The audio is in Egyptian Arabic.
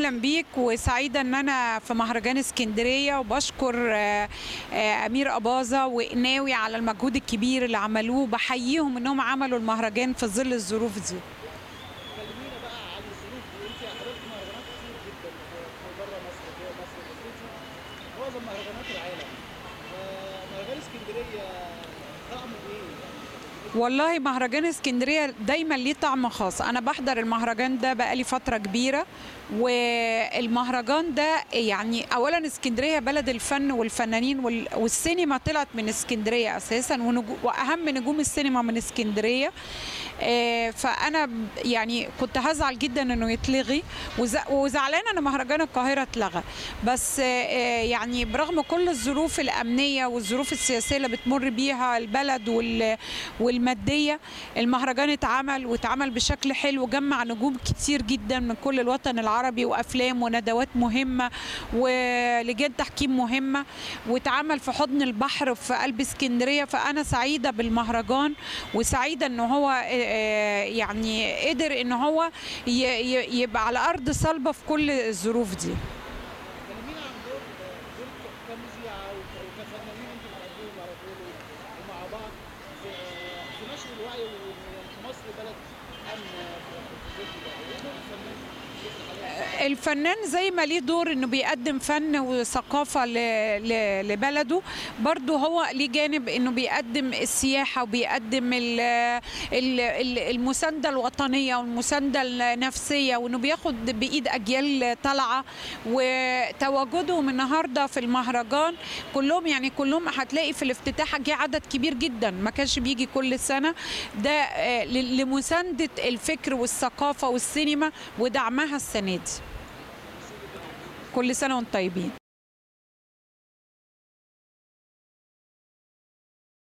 اهلا بيك وسعيده ان انا في مهرجان اسكندريه وبشكر آه، آه، امير اباظه وقناوي على المجهود الكبير اللي عملوه بحييهم انهم عملوا المهرجان في ظل الظروف دي كلمينا بقى عن الظروف دي انت حضرتك مهرجانات كتير جدا في بره مصر جوه مصر خصوصا معظم مهرجانات العالم آه، مهرجان اسكندريه طعمه ايه؟ والله مهرجان اسكندريه دايما ليه طعم خاص انا بحضر المهرجان ده بقالي فتره كبيره والمهرجان ده يعني اولا اسكندريه بلد الفن والفنانين وال- والسينما طلعت من اسكندريه اساسا ونجو- واهم نجوم السينما من اسكندريه آه، فانا ب- يعني كنت هزعل جدا انه يتلغي وز- وزعلانه ان مهرجان القاهره اتلغى بس آه، يعني برغم كل الظروف الامنيه والظروف السياسيه اللي بتمر بيها البلد وال- والماديه المهرجان اتعمل واتعمل بشكل حلو جمع نجوم كتير جدا من كل الوطن العربي وافلام وندوات مهمه ولجان تحكيم مهمه واتعمل في حضن البحر في قلب اسكندريه فانا سعيده بالمهرجان وسعيده ان هو آه، آه، يعني قدر ان هو ي- ي- يبقى على ارض صلبه في كل الظروف دي كلمينا عن دور دور كمذيعه وك- وكفنانين انتوا بتقدموا على طول ومع بعض في في نشر الوعي وان مصر بلد امن في الظل ده ايه دور الفنان في الحالات دي؟ الفنان زي ما ليه دور انه بيقدم فن وثقافه ل- ل- لبلده برضه هو ليه جانب انه بيقدم السياحه وبيقدم ال- ال- ال- المسانده الوطنيه والمسانده النفسيه وانه بياخد بايد اجيال طالعه وتواجدهم النهارده في المهرجان كلهم يعني كلهم هتلاقي في الافتتاح جه عدد كبير جدا ما كانش بيجي كل سنه ده آه، ل- لمسانده الفكر والثقافه والسينما ودعمها السنه دي كل سنه وانتم طيبين